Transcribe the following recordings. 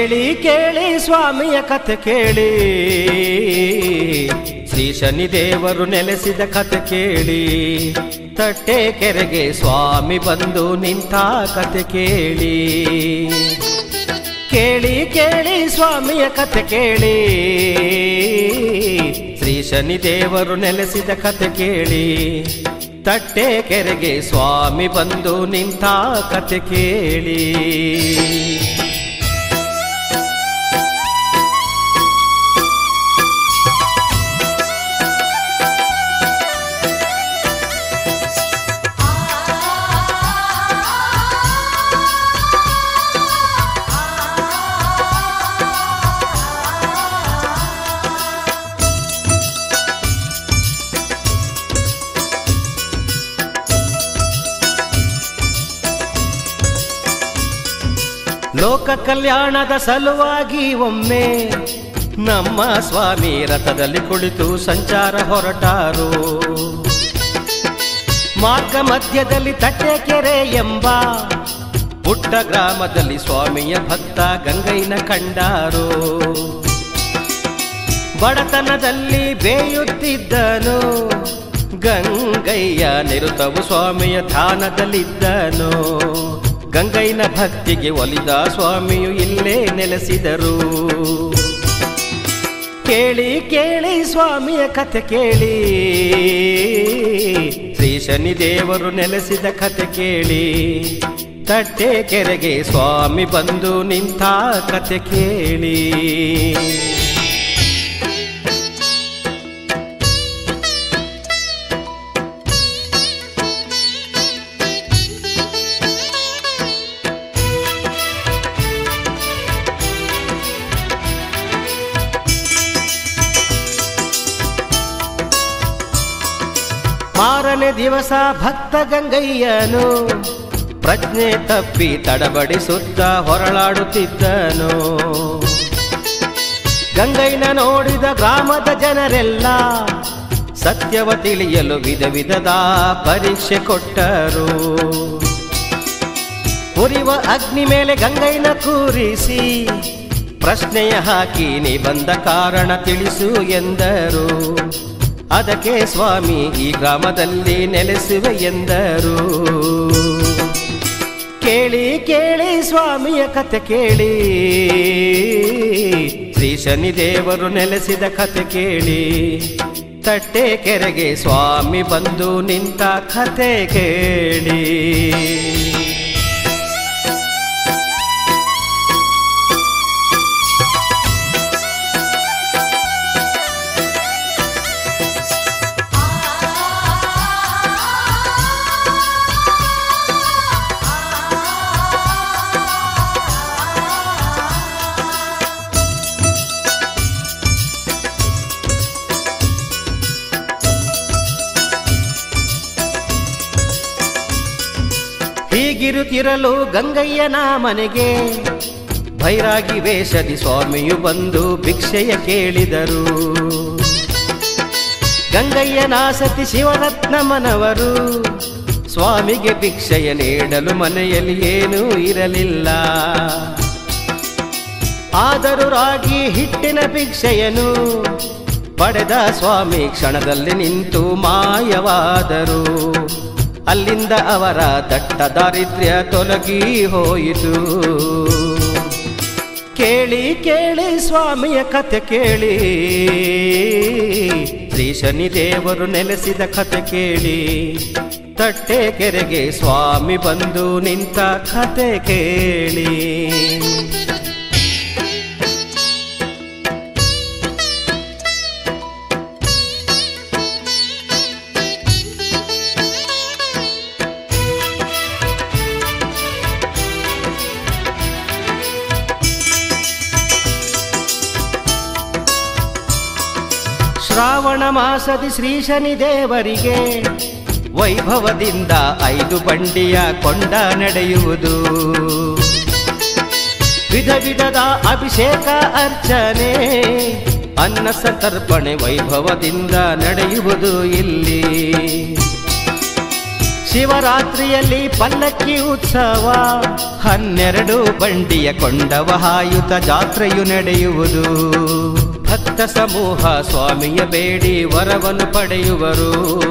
ಕೇಳಿ ಕೇಳಿ ಸ್ವಾಮಿಯ ಕಥೆ ಕೇಳಿ ಶ್ರೀ ಶನಿ ದೇವರು ನೆಲೆಸಿದ ಕಥೆ ಕೇಳಿ ತಟ್ಟೆ ಕೆರೆಗೆ ಸ್ವಾಮಿ ಬಂದು ನಿಂತ ಕಥೆ ಕೇಳಿ ಕೇಳಿ ಕೇಳಿ ಸ್ವಾಮಿಯ ಕಥೆ ಕೇಳಿ ಶ್ರೀ ಶನಿ ದೇವರು ನೆಲೆಸಿದ ಕಥೆ ಕೇಳಿ ತಟ್ಟೆ ಕೆರೆಗೆ ಸ್ವಾಮಿ ಬಂದು ನಿಂತ ಕಥೆ ಕೇಳಿ ಲೋಕ ಕಲ್ಯಾಣದ ಸಲುವಾಗಿ ಒಮ್ಮೆ ನಮ್ಮ ಸ್ವಾಮಿ ರಥದಲ್ಲಿ ಕುಳಿತು ಸಂಚಾರ ಹೊರಟಾರು ಮಾರ್ಗ ಮಧ್ಯದಲ್ಲಿ ತಟ್ಟೆಕೆರೆ ಎಂಬ ಪುಟ್ಟ ಗ್ರಾಮದಲ್ಲಿ ಸ್ವಾಮಿಯ ಭಕ್ತ ಗಂಗೈನ ಕಂಡಾರು ಬಡತನದಲ್ಲಿ ಬೇಯುತ್ತಿದ್ದನು ಗಂಗಯ್ಯ ನಿರುತವು ಸ್ವಾಮಿಯ ಧ್ಯಾನದಲ್ಲಿದ್ದನು ಗಂಗೈನ ಭಕ್ತಿಗೆ ಒಲಿದ ಸ್ವಾಮಿಯು ಇಲ್ಲೇ ನೆಲೆಸಿದರು ಕೇಳಿ ಕೇಳಿ ಸ್ವಾಮಿಯ ಕಥೆ ಕೇಳಿ ಶ್ರೀ ಶನಿ ದೇವರು ನೆಲೆಸಿದ ಕಥೆ ಕೇಳಿ ತಟ್ಟೆ ಕೆರೆಗೆ ಸ್ವಾಮಿ ಬಂದು ನಿಂತ ಕಥೆ ಕೇಳಿ ಮಾರನೇ ದಿವಸ ಭಕ್ತ ಗಂಗಯ್ಯನು ಪ್ರಜ್ಞೆ ತಪ್ಪಿ ತಡಬಡಿಸುತ್ತ ಹೊರಳಾಡುತ್ತಿದ್ದನು ಗಂಗೈನ ನೋಡಿದ ಗ್ರಾಮದ ಜನರೆಲ್ಲ ಸತ್ಯವ ತಿಳಿಯಲು ವಿಧ ವಿಧದ ಪರೀಕ್ಷೆ ಕೊಟ್ಟರು ಉರಿವ ಅಗ್ನಿ ಮೇಲೆ ಗಂಗೈನ ಕೂರಿಸಿ ಪ್ರಶ್ನೆಯ ಹಾಕಿ ನೀ ಬಂದ ಕಾರಣ ತಿಳಿಸು ಎಂದರು ಅದಕ್ಕೆ ಸ್ವಾಮಿ ಈ ಗ್ರಾಮದಲ್ಲಿ ನೆಲೆಸುವೆ ಎಂದರು ಕೇಳಿ ಕೇಳಿ ಸ್ವಾಮಿಯ ಕಥೆ ಕೇಳಿ ಶ್ರೀ ಶನಿ ದೇವರು ನೆಲೆಸಿದ ಕಥೆ ಕೇಳಿ ತಟ್ಟೆ ಕೆರೆಗೆ ಸ್ವಾಮಿ ಬಂದು ನಿಂತ ಕಥೆ ಕೇಳಿ ಹೀಗಿರುತ್ತಿರಲು ಗಂಗಯ್ಯನ ಮನೆಗೆ ಭೈರಾಗಿ ವೇಷದಿ ಸ್ವಾಮಿಯು ಬಂದು ಭಿಕ್ಷೆಯ ಕೇಳಿದರು ಗಂಗಯ್ಯನ ಸತಿ ಶಿವರತ್ನಮ್ಮನವರು ಸ್ವಾಮಿಗೆ ಭಿಕ್ಷೆಯ ನೀಡಲು ಮನೆಯಲ್ಲಿ ಏನೂ ಇರಲಿಲ್ಲ ಆದರೂ ರಾಗಿ ಹಿಟ್ಟಿನ ಭಿಕ್ಷೆಯನು ಪಡೆದ ಸ್ವಾಮಿ ಕ್ಷಣದಲ್ಲಿ ನಿಂತು ಮಾಯವಾದರು ಅಲ್ಲಿಂದ ಅವರ ದಟ್ಟ ದಾರಿದ್ರ್ಯ ತೊಲಗಿ ಹೋಯಿತು ಕೇಳಿ ಕೇಳಿ ಸ್ವಾಮಿಯ ಕಥೆ ಕೇಳಿ ಶ್ರೀ ಶನಿ ದೇವರು ನೆಲೆಸಿದ ಕಥೆ ಕೇಳಿ ತಟ್ಟೆ ಕೆರೆಗೆ ಸ್ವಾಮಿ ಬಂದು ನಿಂತ ಕಥೆ ಕೇಳಿ ಶ್ರಾವಣ ಮಾಸದಿ ಶ್ರೀ ಶನಿ ದೇವರಿಗೆ ವೈಭವದಿಂದ ಐದು ಬಂಡಿಯ ಕೊಂಡ ನಡೆಯುವುದು ವಿಧ ವಿಧದ ಅಭಿಷೇಕ ಅರ್ಚನೆ ಅನ್ನ ಸಂತರ್ಪಣೆ ವೈಭವದಿಂದ ನಡೆಯುವುದು ಇಲ್ಲಿ ಶಿವರಾತ್ರಿಯಲ್ಲಿ ಪಲ್ಲಕ್ಕಿ ಉತ್ಸವ ಹನ್ನೆರಡು ಬಂಡಿಯ ಕೊಂಡವ ಹಾಯುತ ಜಾತ್ರೆಯು ನಡೆಯುವುದು ಭಕ್ತ ಸಮೂಹ ಸ್ವಾಮಿಯ ಬೇಡಿ ವರವನ್ನು ಪಡೆಯುವರು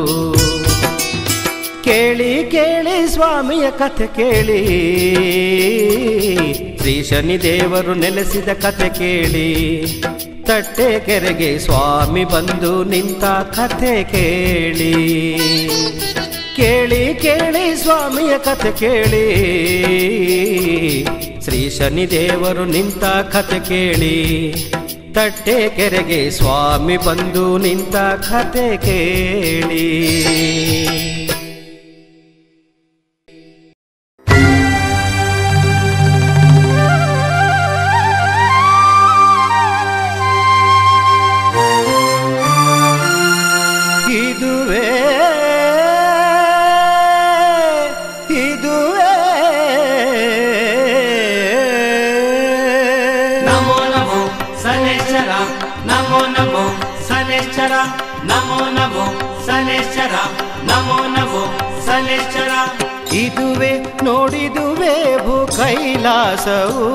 ಕೇಳಿ ಕೇಳಿ ಸ್ವಾಮಿಯ ಕಥೆ ಕೇಳಿ ಶ್ರೀ ಶನಿ ದೇವರು ನೆಲೆಸಿದ ಕಥೆ ಕೇಳಿ ತಟ್ಟೆ ಕೆರೆಗೆ ಸ್ವಾಮಿ ಬಂದು ನಿಂತ ಕಥೆ ಕೇಳಿ ಕೇಳಿ ಕೇಳಿ ಸ್ವಾಮಿಯ ಕಥೆ ಕೇಳಿ ಶ್ರೀ ಶನಿ ದೇವರು ನಿಂತ ಕಥೆ ಕೇಳಿ ತಟ್ಟೆ ಕೆರೆಗೆ ಸ್ವಾಮಿ ಬಂದು ನಿಂತ ಕಥೆ ಕೇಳಿ ಇದುವೇ ಇದುವೇ ನಮೋ ನಮೋ ಸನೇಶ್ವರ ನಮೋ ನಮೋ ಸನೇಶ್ವರ ನಮೋ ನಮೋ ಸನೇಶ್ವರ ನಮೋ ನಮೋ ಸನೇಶ್ವರ ಇದುವೆ ನೋಡಿದುವೆ ಭೂ ಕೈಲಾಸವು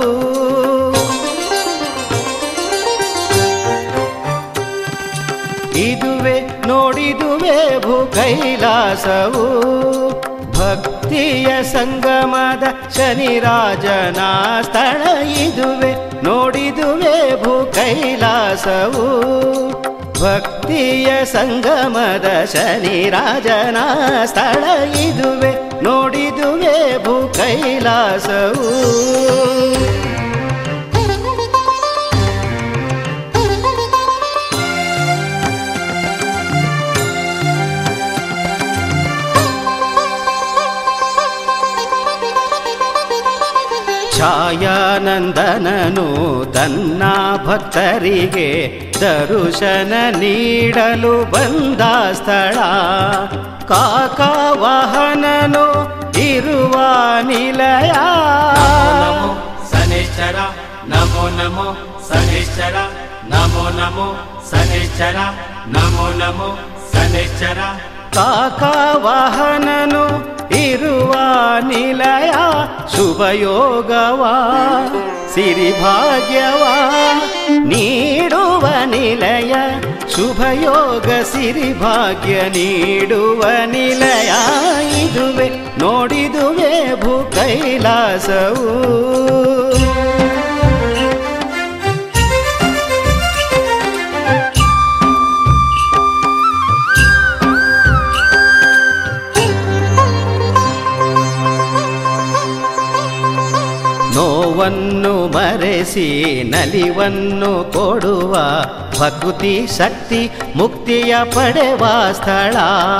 ಇದುವೆ ನೋಡಿದುವೆ ಭೂ ಕೈಲಾಸವು ಭಕ್ತಿಯ ಸಂಗಮದ ಶನಿರಾಜನ ಸ್ಥಳ ಇದುವೆ ನೋಡಿದುವೆ ಭೂ ಕೈಲಾಸವು ಭಕ್ತಿಯ ಸಂಗಮದ ಶನಿರಾಜನ ಸ್ಥಳ ಇದುವೆ ನೋಡಿದುವೆ ಭೂ ಕೈಲಾಸವು ಛಾಯಾನಂದನನು ತನ್ನ ಭಕ್ತರಿಗೆ ದರುಶನ ನೀಡಲು ಬಂದ ಸ್ಥಳ ಕಾಕವಾಹನನು ಇರುವ ನಿಲಯ ನಮೋ ಸನೇಶ್ವರ ನಮೋ ನಮೋ ಸನೇಶ್ವರ ನಮೋ ನಮೋ ಸನೇಶ್ವರ ನಮೋ ನಮೋ ಸನೇಶ್ವರ ಕಾಕವಾಹನನು ಇರುವ ನಿಲಯ ಶುಭಯೋಗವಾ ಸಿರಿಭಾಗ್ಯವಾ ನೀಡುವ ನಿಲಯ ಶುಭಯೋಗ ಸಿರಿಭಾಗ್ಯ ನೀಡುವ ನಿಲಯ ಇದುವೆ ನೋಡಿದುವೆ ಭೂ ಕೈಲಾಸವು ನೋವನ್ನು ಮರೆಸಿ ನಲಿವನ್ನು ಕೊಡುವ ಭಕುತಿ ಶಕ್ತಿ ಮುಕ್ತಿಯ ಪಡೆವ ಸ್ಥಳ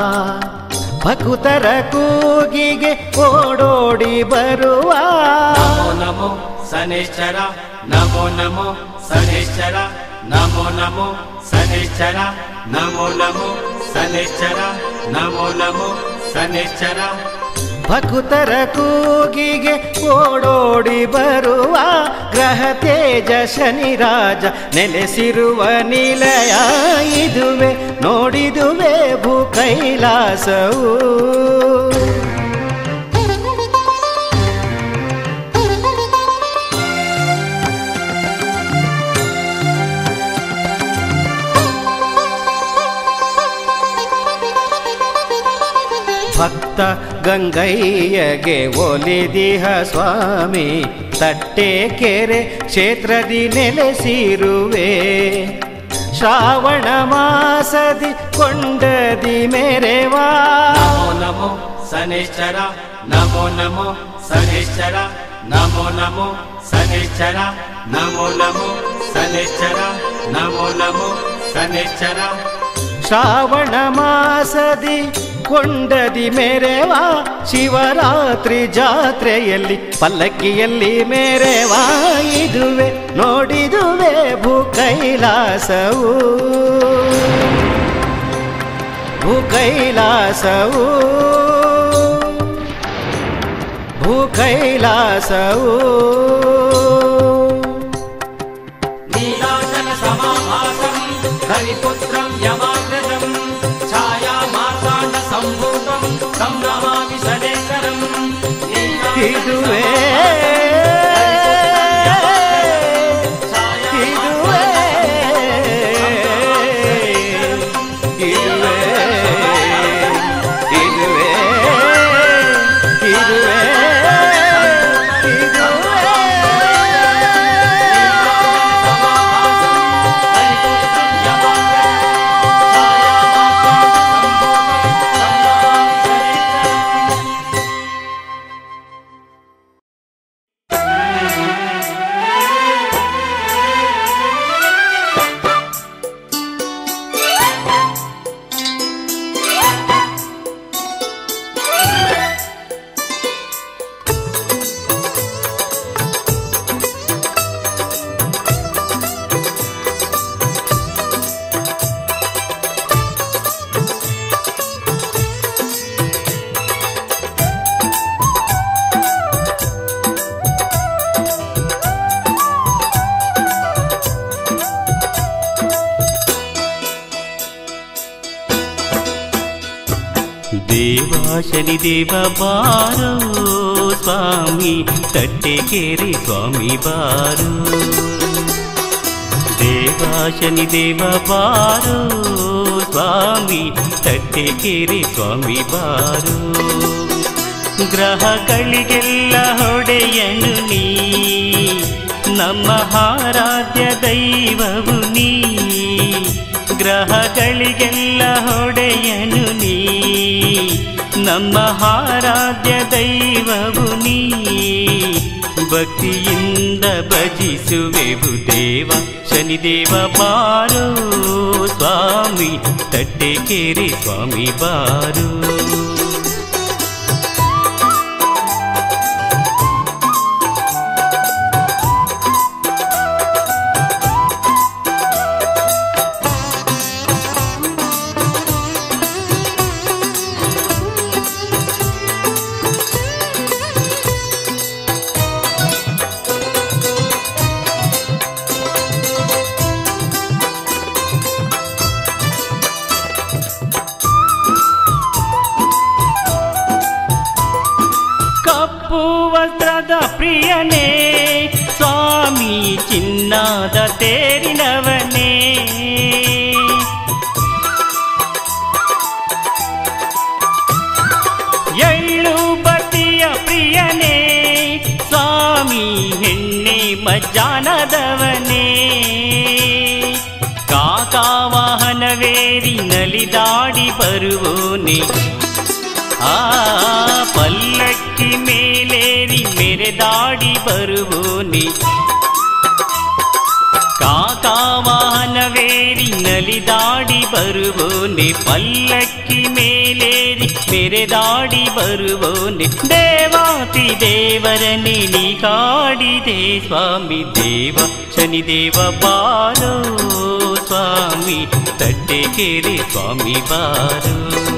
ಭಕುತರ ಕೂಗಿಗೆ ಓಡೋಡಿ ಬರುವ ನಮೋ ನಮೋ ಸನೇಶ್ವರ ನಮೋ ನಮೋ ಸನೇಶ್ವರ ನಮೋ ನಮೋ ಸನೇಶ್ವರ ನಮೋ ನಮೋ ಸನೇಶ್ವರ ನಮೋ ನಮೋ ಸನೇಶ್ವರ ಭಕುತರ ಕೂಗಿಗೆ ಓಡೋಡಿ ಬರುವ ಗ್ರಹ ತೇಜ ಶನಿರಾಜ ನೆಲೆಸಿರುವ ನಿಲಯ ಇದುವೆ ನೋಡಿದುವೆ ಭೂ ಕೈಲಾಸವು ಭಕ್ತ ಗಂಗಯ್ಯಗೆ ಒಲಿದಿಹ ಸ್ವಾಮಿ ತಟ್ಟೆ ಕೆರೆ ಕ್ಷೇತ್ರದಿ ನೆಲೆಸಿರುವೆ ಶ್ರಾವಣ ಮಾಸದಿ ಕೊಂಡದಿ ಮೆರೆವಾ ನಮೋ ನಮೋ ಸನೇಶ್ವರ ನಮೋ ನಮೋ ಸನೇಶ್ವರ ನಮೋ ನಮೋ ಸನೇಶ್ವರ ನಮೋ ನಮೋ ಸನೇಶ್ವರ ನಮೋ ನಮೋ ಸನೇಶ್ವರ ಶ್ರಾವಣ ಮಾಸದಿ ಕೊಂಡದಿ ಮೆರೆವಾ ಶಿವರಾತ್ರಿ ಜಾತ್ರೆಯಲ್ಲಿ ಪಲ್ಲಕ್ಕಿಯಲ್ಲಿ ಮೆರೆವಾ ಇದುವೆ ನೋಡಿದುವೆ ಭೂ ಕೈಲಾಸವು ಭೂ ಕೈಲಾಸವು ಭೂ ಕೈಲಾಸವು ನೀಲಾಚಲ ಸಮಾಭಾಸಂ ಹರಿಪುತ್ರಂ ಯಮಾಗ್ರಜಂ ಛಾಯಾ ಮಾರ್ತಾಂಡ ಸಂಭೂತಂ ಸಂಭ್ರಮಾಮಿ ಇದುವೇ ಇದುವೇ ಇದುವೇ ಇದುವೇ ಇದುವೇ ದೇವಾ ಶನಿ ದೇವ ಬಾರೋ ಸ್ವಾಮಿ ತಟ್ಟೆಗೆರೆ ಸ್ವಾಮಿ ಬಾರೋ ದೇವಾ ಶನಿ ದೇವ ಬಾರೋ ಸ್ವಾಮಿ ತಟ್ಟೆಗೆರೆ ಸ್ವಾಮಿ ಬಾರೋ ಗ್ರಹಗಳಿಗೆಲ್ಲ ಹೊಡೆಯನು ನೀ ನಮ್ಮ ಆರಾಧ್ಯ ದೈವವು ನೀ ಗ್ರಹಗಳಿಗೆಲ್ಲ ಹೊಡೆಯನು ನೀ ನಮ್ಮ ಆರಾಧ್ಯ ದೈವವು ನೀ ಭಕ್ತಿಯಿಂದ ಭಜಿಸುವೆವು ದೇವ ಶನಿದೇವ ಬಾರೋ ಸ್ವಾಮಿ ತಟ್ಟೆಕೆರೆ ಸ್ವಾಮಿ ಬಾರೋ ಕಪ್ಪು ವಸ್ತ್ರದ ಪ್ರಿಯನೇ ಸ್ವಾಮಿ ಚಿನ್ನದ ತೇರಿನವನೇ ಎಳ್ಳು ಬತ್ತಿಯ ಪ್ರಿಯನೇ ಸ್ವಾಮಿ ಹೆಣ್ಣೆ ಮಜ್ಜಾನದವನೇ ಕಾಕಾ ವಾಹನವೇರಿ ನಲಿದಾಡಿ ಬರುವೋನೆ ಆ ಪಲ್ಲಕ್ಕಿ ಮೇಲೇರಿ ಮೆರೆದಾಡಿ ಬರುವೋನೆ ಕಾಕಾ ವಾಹನವೇರಿ ನಲಿದಾಡಿ ಬರುವೋನೆ ಪಲ್ಲಕ್ಕಿ ಮೇಲೇರಿ ಮೆರೆದಾಡಿ ಬರುವೋನೆ ದೇವಾತಿ ದೇವರನೆ ನೀ ಕಾಡಿದೆ ಸ್ವಾಮಿ ದೇವ ಶನಿದೇವ ಬಾರೋ ಸ್ವಾಮಿ ತಟ್ಟೆಕೆರೆ ಸ್ವಾಮಿ ಬಾರೋ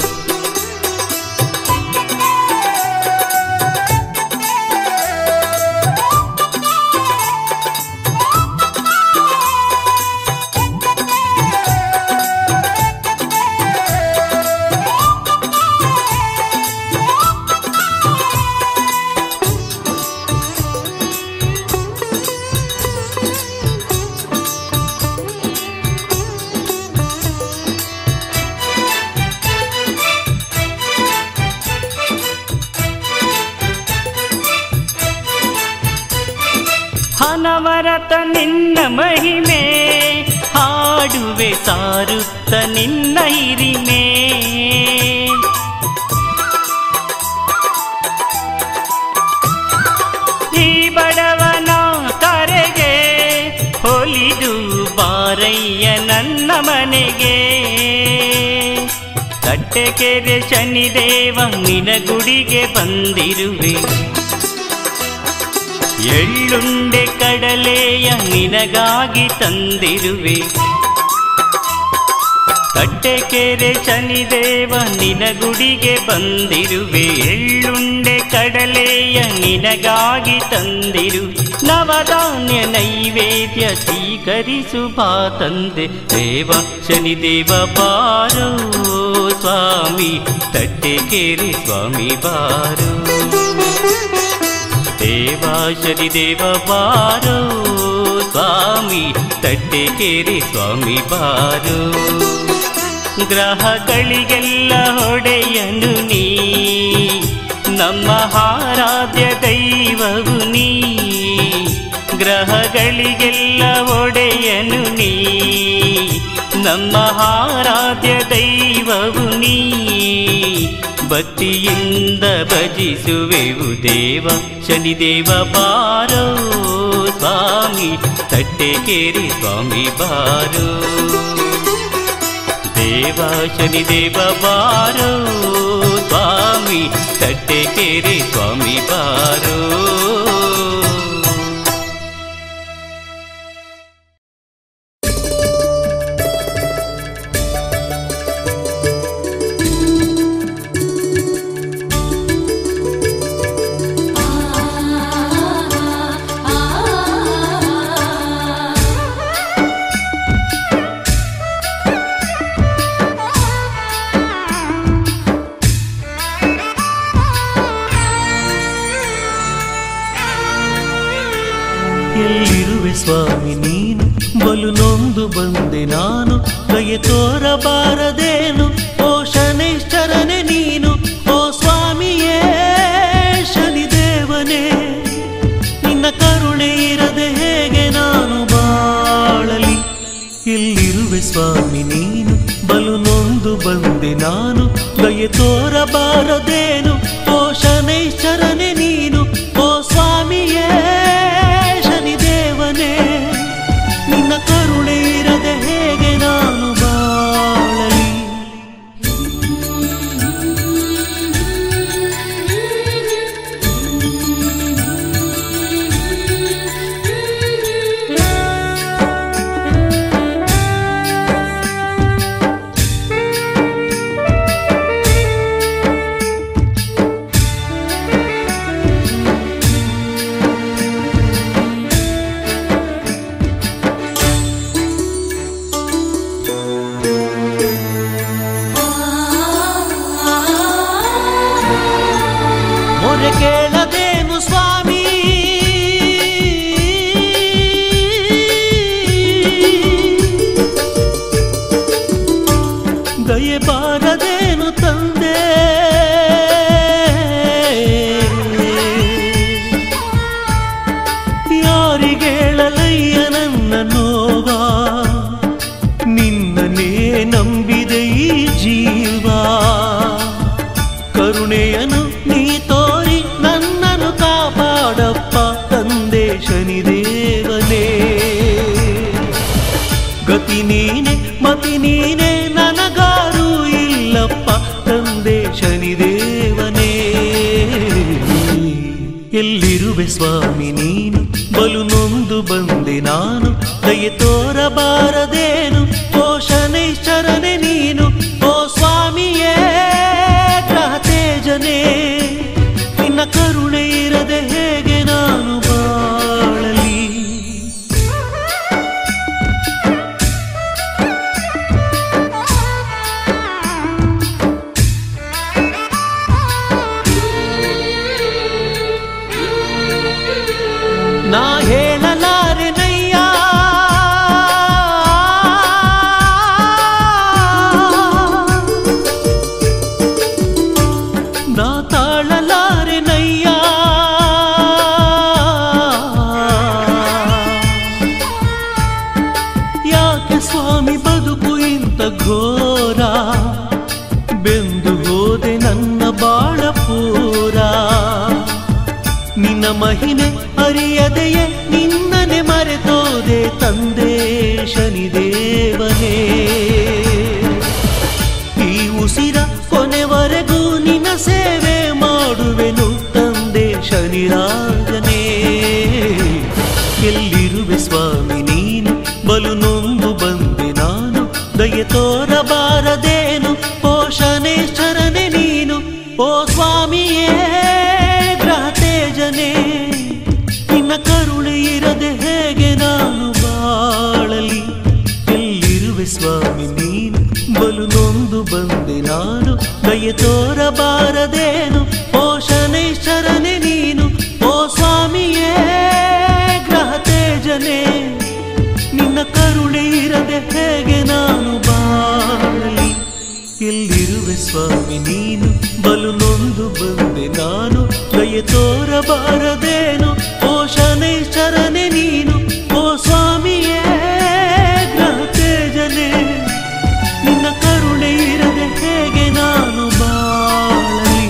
ಹನವರತ ನಿನ್ನ ಮಹಿಮೆ ಹಾಡುವೆ ಸಾರುತ್ತ ನಿನ್ನ ಹಿರಿಮೆ ಈ ಬಡವನ ಕರೆಗೆ ಹೊಲಿದು ಬಾರಯ್ಯ ನನ್ನ ಮನೆಗೆ ತಟ್ಟೆಕೆರೆ ಶನಿದೇವ ನಿನ ಗುಡಿಗೆ ಬಂದಿರುವೆ ಎಳ್ಳುಂಡೆ ಕಡಲೆಯ ನಿನಗಾಗಿ ತಂದಿರುವೆ ಕಟ್ಟೆಕೆರೆ ಶನಿದೇವ ನಿನ ಗುಡಿಗೆ ಬಂದಿರುವೆ ಎಳ್ಳುಂಡೆ ಕಡಲೆಯ ನಿನಗಾಗಿ ತಂದಿರು ನವಧಾನ್ಯ ನೈವೇದ್ಯ ಸ್ವೀಕರಿಸು ಬಾ ತಂದೆ ದೇವ ಶನಿದೇವ ಬಾರೋ ಸ್ವಾಮಿ ತಟ್ಟೆಕೆರೆ ಸ್ವಾಮಿ ಬಾರೋ ದೇವಾ ಶನಿ ದೇವ ಬಾರೋ ಸ್ವಾಮಿ ತಟ್ಟೆಕೇರಿ ಸ್ವಾಮಿ ಬಾರೋ ಗ್ರಹಗಳಿಗೆಲ್ಲ ಹೊಡೆಯನು ನೀ ನಮ್ಮ ಆರಾಧ್ಯ ದೈವವು ನೀ ಗ್ರಹಗಳಿಗೆಲ್ಲ ಒಡೆಯನು ನೀ ನಮ್ಮ ಆರಾಧ್ಯ ದೈವವು ನೀ ಭಕ್ತಿಯಿಂದ ಭಜಿಸುವೆವು ದೇವ ಶನಿದೇವ ಬಾರೋ ಸ್ವಾಮಿ ತಟ್ಟೆಕೇರಿ ಸ್ವಾಮಿ ಬಾರೋ ದೇವ ಶನಿದೇವ ಬಾರೋ ಸ್ವಾಮಿ ತಟ್ಟೆಕೇರಿ ಸ್ವಾಮಿ ಬಾರೋ ಎಲ್ಲಿರುವೆ ಸ್ವಾಮಿ ನೀನು ಬಲು ನೊಂದು ಬಂದೆ ನಾನು ಕೈ ತೋರಬಾರದೇನು ಓ ಶನೈಶ್ಚರನೆ ನೀನು ಓ ಸ್ವಾಮಿಯೇ ಶನಿದೇವನೇ ನಿನ್ನ ಕರುಣೆ ಇರದೆ ಹೇಗೆ ನಾನು ಬಾಳಲಿ ಎಲ್ಲಿರುವೆ ಸ್ವಾಮಿ ನೀನು ಬಲು ನೊಂದು ಬಂದೆ ನಾನು ಕೈ ತೋರಬಾರದೇನು ಓ ಶನೈಶ್ಚರನೆ ನೀನು ಓ ಸ್ವಾಮಿಯೇ ಶನಿದೇವನೇ ನಿನ್ನ ಕರುಣೆ ಇರದೆ ಹೇಗೆ ನಾನು ಬಾಳಲಿ ಮೊರೆ ಕೇಳದೇನು ಸ್ವಾಮಿ ದಯೆ ಬಾರದೇನು ತಂದೆ ಯಾರಿಗೇಳಲಯ್ಯ ನನ್ನ ನೋವಾ ನಿನ್ನನೇ ನಂಬಿದೆ ಈ ಜೀವ ಕರುಣೆಯನು ನೀ ತೋರಿ ನನ್ನನ್ನು ಕಾಪಾಡಪ್ಪ ತಂದೆ ಶನಿದೇವನೇ ಗತಿ ನೀನೆ ಮತಿ ನೀನೆ ನನಗಾರು ಇಲ್ಲಪ್ಪ ತಂದೆ ಶನಿದೇವನೇ ಎಲ್ಲಿರುವೆ ಸ್ವಾಮಿ ನೀನು ಬಲು ನೊಂದು ಬಂದೆ ನಾನು ದಯೆ ತೋರಬಾರದೇನು ಓ ಶನೈಶ್ಚರನೆ ನೀನು ಓ ಸ್ವಾಮಿಯೇ ಗ್ರಹ ತೇಜನೇ ನಿನ್ನ ಕರುಣೆ ಇರದೆ ಹೇಗೆ ನಾನು ಬಾಳಲಿ ನಾ ಹೇಳಲಾರೆ ನಯ್ಯ ನಾ ತಾಳಲಾರೆ ನಯ್ಯ ಯಾಕೆ ಸ್ವಾಮಿ ಬದುಕು ಇಂತ ಘೋರ ಬೆಂದು ಹೋದೆ ನನ್ನ ಬಾಳ ಪೂರ ನಿನ್ನ ಮಹಿಮೆ ಅರಿಯದೆಯೇ ನಿನ್ನನೆ ಮರೆತೋದೆ ತಂದೆ ಶನಿದೇವನೇ ಈ ಉಸಿರ ಕೊನೆವರೆಗೂ ನಿನ್ನ ಸೇವೆ ಮಾಡುವೆನು ತಂದೆ ಶನಿರಾಜನೇ ಎಲ್ಲಿರುವೆ ಸ್ವಾಮಿ ನೀನು ಬಲು ನೊಂದು ಬಂದೆ ನಾನು ದಯೆ ತೋರಬಾರದೇನು ಓ ಶನೇಶ್ವರನೆ ನೀನು ಓ ಸ್ವಾಮಿಯೇ ಗ್ರಹ ತೇಜನೇ ನಿನ್ನ ಕರುಣೆ ಇರದೆ ಹೇಗೆ ನಾನು ಬಾಳಲಿ ಎಲ್ಲಿರುವೆ ಸ್ವಾಮಿ ನೀನು ಬಲು ನೊಂದು ಬಂದೆ ನಾನು ದಯೆ ತೋರಬಾರದೇನು ಓ ಶನೈಶ್ವರನೆ ನೀನು ಓ ಸ್ವಾಮಿ ದಯೆ ತೋರಬಾರದೇನು ಓ ಶನೈಶ್ಚರನೆ ನೀನು ಓ ಸ್ವಾಮಿಯೇ ಗ್ರಹ ತೇಜನೆ ನಿನ್ನ ಕರುಣೆ ಇರದೆ ಹೇಗೆ ನಾನು ಬಾಳಲಿ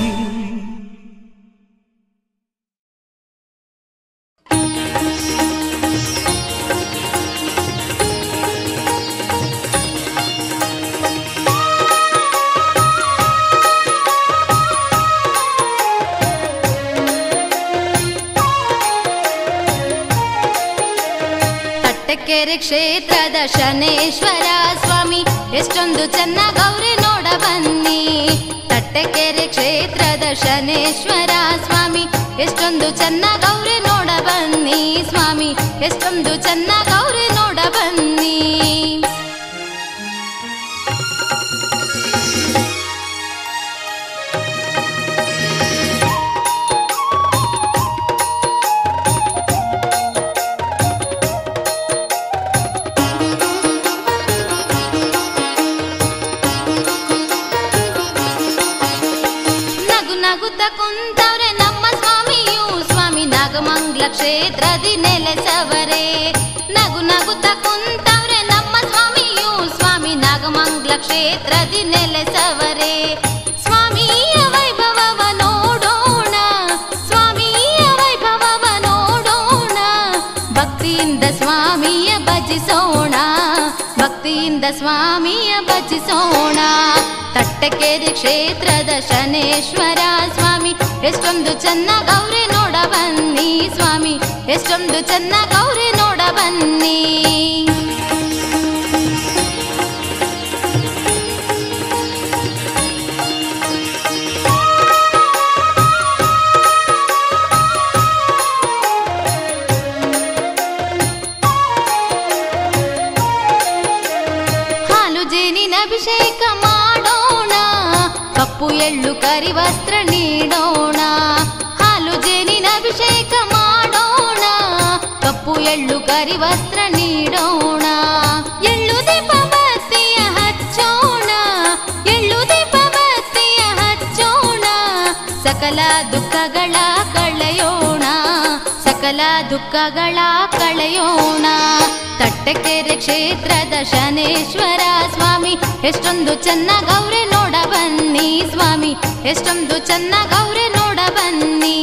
ತಟ್ಟೆಕೆರೆ ಕ್ಷೇತ್ರದ ಶನೇಶ್ವರ ಸ್ವಾಮಿ ಎಷ್ಟೊಂದು ಚೆನ್ನಾಗವ್ರೆ ನೋಡ ಬನ್ನಿ ತಟ್ಟೆಕೆರೆ ಕ್ಷೇತ್ರದ ಶನೇಶ್ವರ ಸ್ವಾಮಿ ಎಷ್ಟೊಂದು ಚೆನ್ನಾಗವ್ರೆ ನೋಡ ಬನ್ನಿ ಸ್ವಾಮಿ ಎಷ್ಟೊಂದು ಚೆನ್ನಾಗವ್ರೆ ನೋಡ ಬನ್ನಿ ನಗು ನಗುತ್ತ ಕುಂತವ್ರೆ ನಮ್ಮ ಸ್ವಾಮಿಯು ಸ್ವಾಮಿ ನಾಗಮಂಗ್ಲ ಕ್ಷೇತ್ರದಿ ನೆಲೆಸವರೇ ನಗು ನಗುತ್ತ ಕುಂತವ್ರೆ ನಮ್ಮ ಸ್ವಾಮಿಯು ಸ್ವಾಮಿ ನಾಗಮಂಗ್ಲ ಕ್ಷೇತ್ರದಿ ನೆಲೆಸವರೇ ಸ್ವಾಮಿಯ ವೈಭವವ ನೋಡೋಣ ಸ್ವಾಮಿಯ ವೈಭವವ ನೋಡೋಣ ಭಕ್ತಿಯಿಂದ ಸ್ವಾಮಿಯ ಭಜಿಸೋಣ ಭಕ್ತಿಯಿಂದ ಸ್ವಾಮಿಯ ಭಜಿಸೋಣ ತಟ್ಟಕೆರೆ ಕ್ಷೇತ್ರದ ಶನೇಶ್ವರ ಸ್ವಾಮಿ ಎಷ್ಟೊಂದು ಚೆನ್ನಾಗವ್ರೆ ನೋಡ ಬನ್ನಿ ಸ್ವಾಮಿ ಎಷ್ಟೊಂದು ಚೆನ್ನಾಗವ್ರೆ ನೋಡ ಬನ್ನಿ ಹಾಲು ಜೇನಿನ ಅಭಿಷೇಕ ಮಾಡೋಣ ಕಪ್ಪು ಎಳ್ಳು ಕರಿ ವಸ್ತ್ರ ನೀಡೋಣ ಹಾಲು ಜೇನಿನ ಅಭಿಷೇಕ ಮಾಡೋಣ ಕಪ್ಪು ಎಳ್ಳು ಕರಿ ವಸ್ತ್ರ ನೀಡೋಣ ಎಳ್ಳು ದೀಪ ಬತ್ತಿಯ ಹಚ್ಚೋಣ ಎಳ್ಳು ದೀಪ ಬತ್ತಿಯ ಹಚ್ಚೋಣ ಸಕಲ ದುಃಖಗಳ ಕಳೆಯೋಣ ಸಕಲ ದುಃಖಗಳ ಕಳೆಯೋಣ ತಟ್ಟಕೆರೆ ಕ್ಷೇತ್ರದ ಶನೇಶ್ವರ ಸ್ವಾಮಿ ಎಷ್ಟೊಂದು ಚೆನ್ನಾಗವ್ರೆ ನೋಡ ಬನ್ನಿ ಸ್ವಾಮಿ ಎಷ್ಟೊಂದು ಚೆನ್ನಾಗವ್ರೆ ನೋಡ ಬನ್ನಿ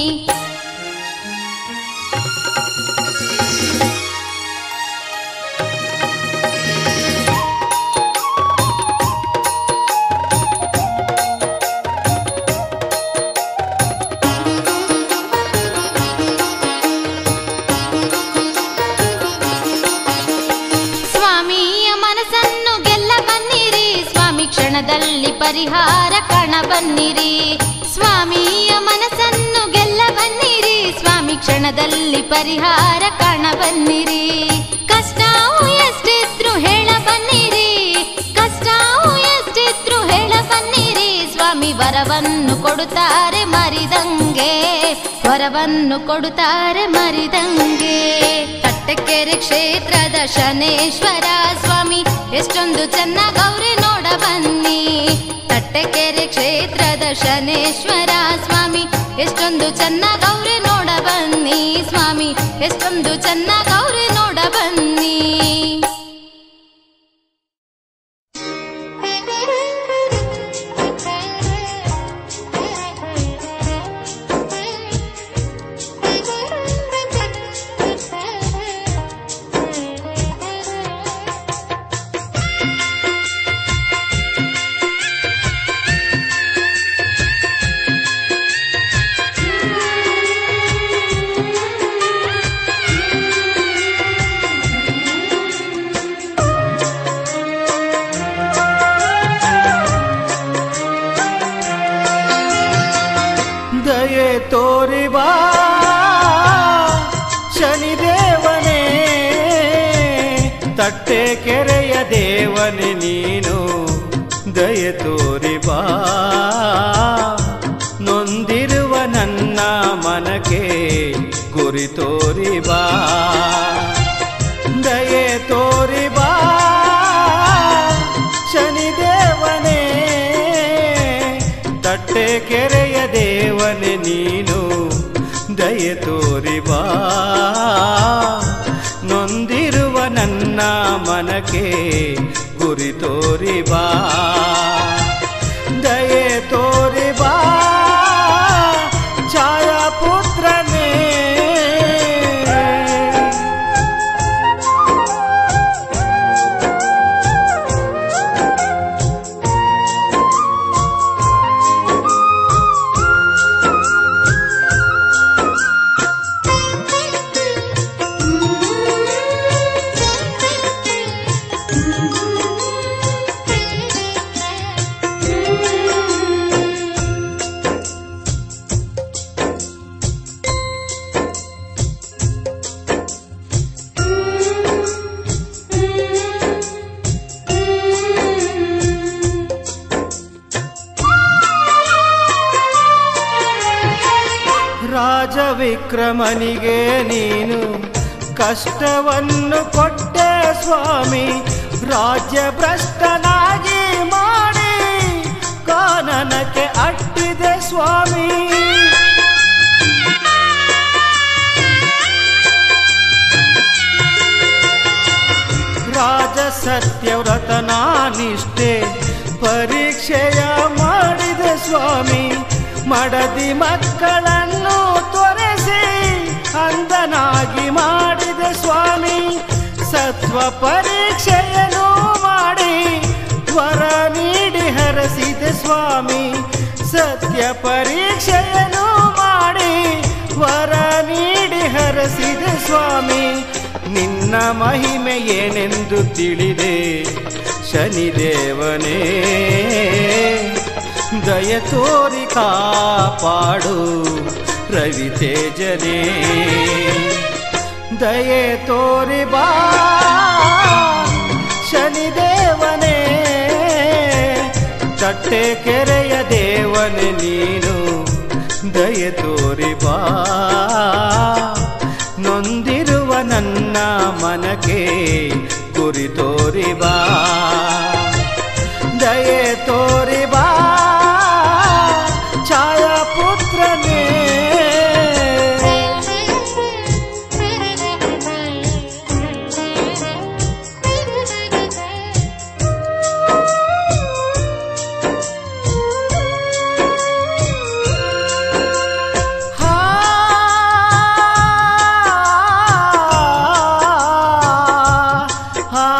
ಸ್ವಾಮಿಯ ಮನಸ್ಸನ್ನು ಗೆಲ್ಲ ಬನ್ನಿರಿ ಸ್ವಾಮಿ ಕ್ಷಣದಲ್ಲಿ ಪರಿಹಾರ ಕಾಣ ಬನ್ನಿರಿ ಸ್ವಾಮಿಯ ಮನಸ್ಸನ್ನು ಗೆಲ್ಲ ಬನ್ನಿರಿ ಸ್ವಾಮಿ ಕ್ಷಣದಲ್ಲಿ ಪರಿಹಾರ ಕಾಣ ಬನ್ನಿರಿ ಕಷ್ಟವು ಎಷ್ಟಿದ್ರು ಹೇಳ ಬನ್ನಿರಿ ಕಷ್ಟವು ಎಷ್ಟಿದ್ರು ಹೇಳ ಬನ್ನಿರಿ ಸ್ವಾಮಿ ವರವನ್ನು ಕೊಡುತ್ತಾರೆ ಮರಿದಂಗೆ ವರವನ್ನು ಕೊಡುತ್ತಾರೆ ಮರಿದಂಗೆ ತಟ್ಟಕೆರೆ ಕ್ಷೇತ್ರದ ಶನೇಶ್ವರ ಸ್ವಾಮಿ ಎಷ್ಟೊಂದು ಚೆನ್ನಾಗವ್ರೆ ನೋಡ ಬನ್ನಿ ತಟ್ಟಕೆರೆ ಕ್ಷೇತ್ರದ ಶನೇಶ್ವರ ಸ್ವಾಮಿ ಎಷ್ಟೊಂದು ಚೆನ್ನಾಗವ್ರೆ ನೋಡ ಬನ್ನಿ ಸ್ವಾಮಿ ಎಷ್ಟೊಂದು ಚೆನ್ನಾಗವ್ರೆ ನೋಡ ಬನ್ನಿ ದಯೆ ತೋರಿ ಬಾ ಶನಿದೇವನೇ ತಟ್ಟೆ ಕೆರೆಯ ದೇವನೇ ನೀನು ದಯೆ ತೋರಿ ಬಾ ನೊಂದಿರುವ ನನ್ನ ಮನಕ್ಕೆ ಗುರಿ ತೋರಿ ಬಾ ದಯೆ ತೋರಿ ಬಾ ಶನಿದೇವನೇ ತಟ್ಟೆ ಕೆರೆಯ ದೇವನೇ ನೀನು ದಯೆ ತೋರಿ ಬಾ ನೊಂದಿರುವ ನನ್ನ ಮನಕ್ಕೆ ಗುರಿ ತೋರಿ ಬಾ ದಯೆ ತೋರಿ ಬಾ ಛಾಯಾಪುತ್ರನೇ ರಾಜವಿಕ್ರಮನಿಗೆ ನೀನು ಕಷ್ಟವನ್ನು ಕೊಟ್ಟೆ ಸ್ವಾಮಿ ರಾಜ್ಯ ಭ್ರಷ್ಟನಾಗಿ ಮಾಡಿ ಕಾನನಕ್ಕೆ ಅಟ್ಟಿದೆ ಸ್ವಾಮಿ ರಾಜ ಸತ್ಯವ್ರತನ ನಿಷ್ಠೆ ಪರೀಕ್ಷೆಯ ಮಾಡಿದೆ ಸ್ವಾಮಿ ಮಡದಿ ಮಕ್ಕಳನ್ನು ತೊರೆಸಿ ಅಂದನಾಗಿ ಮಾಡಿದೆ ಸ್ವಾಮಿ ಸತ್ವ ಪರೀಕ್ಷೆಯನ್ನು ಮಾಡಿ ವರ ನೀಡಿ ಹರಸಿದೆ ಸ್ವಾಮಿ ಸತ್ಯ ಪರೀಕ್ಷೆಯನ್ನು ಮಾಡಿ ವರ ನೀಡಿ ಹರಸಿದೆ ಸ್ವಾಮಿ ನಿನ್ನ ಮಹಿಮೆ ಏನೆಂದು ತಿಳಿದೆ ಶನಿದೇವನೇ ದಯ ತೋರಿ ಕಾಪಾಡು ರವಿ ತೇಜನೇ ದಯೆ ತೋರಿ ಬಾ ಶನಿದೇವನೇ ತಟ್ಟೆ ಕೆರೆಯ ದೇವನೇ ನೀನು ದಯೆ ತೋರಿ ಬಾ ನೊಂದಿರುವ ನನ್ನ ಮನಕ್ಕೆ ಗುರಿ ತೋರಿ ಬಾ ದಯೆ ತೋರಿ ಬಾ ಛಾಯಾಪುತ್ರನೇ ಹಾ ಹಾ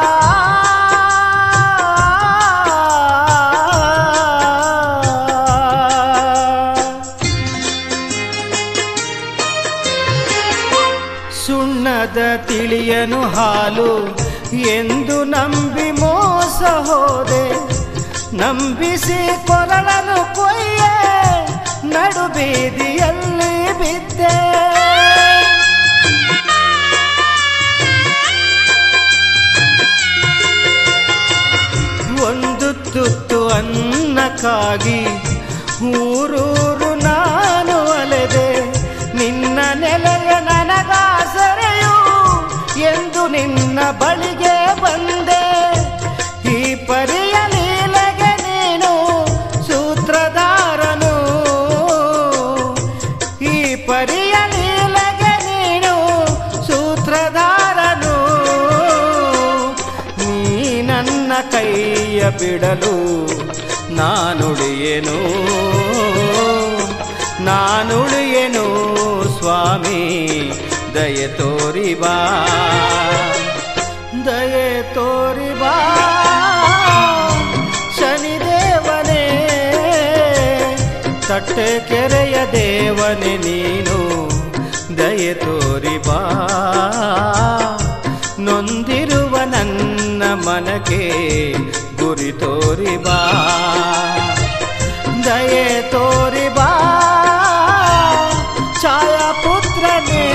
ಸುಣ್ಣದ ತಿಳಿಯನು ಹಾಲು ಎಂದು ನಂಬಿ ಮೋಸ ಹೋದೆ ನಂಬಿಸಿ ಕೊರಳನು ಕೊಯ್ಯೆ ನಡು ಬೀದಿಯಲ್ಲಿ ಬಿದ್ದೆ ಒಂದು ತುತ್ತು ಅನ್ನಕ್ಕಾಗಿ ಊರೂರು ನಾನು ಅಲೆದೆ ನಿನ್ನ ನೆಲೆಯ ನನಗಾಸರೆಯು ಎಂದು ನಿನ್ನ ಬಳಿಗೆ ಬಂದೆ ಈ ಪರಿಯ ಲೀಲೆಗೆ ನೀನು ಸೂತ್ರಧಾರನು ಈ ಪರಿಯ ಲೀಲೆಗೆ ನೀನು ಸೂತ್ರಧಾರನು ನೀ ನನ್ನ ಕೈಯ ಬಿಡಲು ನಾನುಳಿಯೆನು ನಾನುಳಿಯೆನು ಸ್ವಾಮಿ ದಯೆ ತೋರಿ ಬಾ ದಯೆ ತೋರಿ ಬಾ ಶನಿದೇವನೇ ತಟ್ಟೆ ಕೆರೆಯ ದೇವನೇ ನೀನು ದಯೆ ತೋರಿ ಬಾ ನೊಂದಿರುವ ನನ್ನ ಮನಕ್ಕೆ ಗುರಿ ತೋರಿ ಬಾ ದಯೆ ತೋರಿ ಬಾ ಛಾಯಾಪುತ್ರನೇ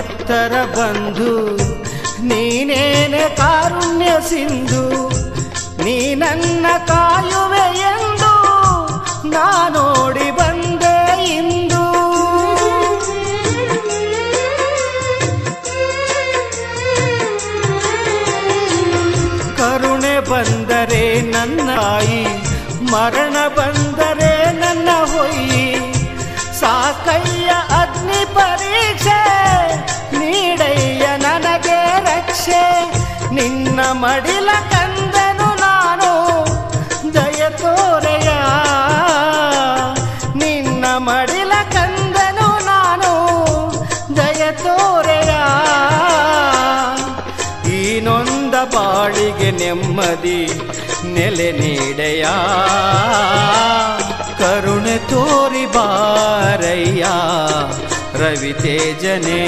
ಭಕ್ತರ ಬಂಧು ನೀನೇನೆ ಕಾರುಣ್ಯ ಸಿಂಧು ನೀ ನನ್ನ ಕಾಯುವೆ ಎಂದು ನಾನೋಡಿ ಬಂದೆ ಇಂದು ಕರುಣೆ ಬಂದರೆ ನನ್ನ ತಾಯಿ ಮರಣ ಬಂದರೆ ನನ್ನ ಹೊಯ್ಯಿ ಸಾಕಯ್ಯ ಅಗ್ನಿ ಪರೀಕ್ಷೆ ನೀಡಯ್ಯ ನನಗೆ ರಕ್ಷೆ ನಿನ್ನ ಮಡಿಲ ಕಂದನು ನಾನು ದಯ ತೋರೆಯ ನಿನ್ನ ಮಡಿಲ ಕಂದನು ನಾನು ದಯ ತೋರೆಯ ಈ ನೊಂದ ಬಾಳಿಗೆ ನೆಮ್ಮದಿ ನೆಲೆ ನೀಡೆಯ ಕರುಣೆ ತೋರಿ ಬಾರಯ್ಯ ರವಿ ತೇಜನೇ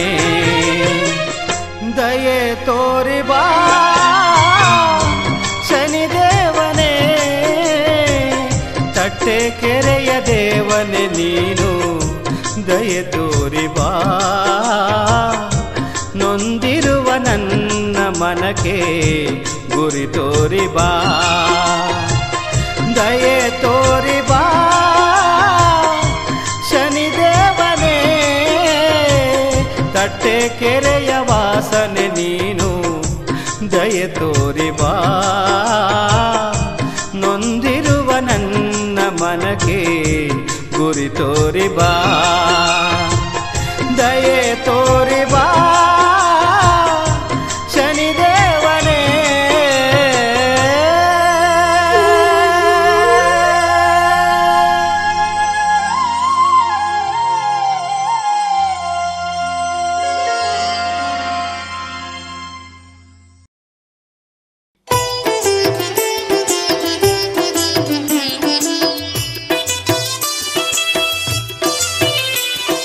ದಯೆ ತೋರಿ ಬಾ ಶನಿದೇವನೇ ತಟ್ಟೆ ಕೆರೆಯ ದೇವನೇ ನೀನು ದಯೆ ತೋರಿ ಬಾ ನೊಂದಿರುವ ನನ್ನ ಮನಕ್ಕೆ ಗುರಿ ತೋರಿ ಬಾ ದಯೆ ತೋರಿ ಬಾ ಶನಿದೇವನೇ ತಟ್ಟೆ ಕೆರೆಯ ವಾಸನೆ ನೀನು ದಯೆ ತೋರಿ ಬಾ ನೊಂದಿರುವ ನನ್ನ ಮನಕ್ಕೆ ಗುರಿ ತೋರಿ ಬಾ ದಯೆ ತೋರಿ ಬಾ ಶನಿದೇವನೇ Thank you.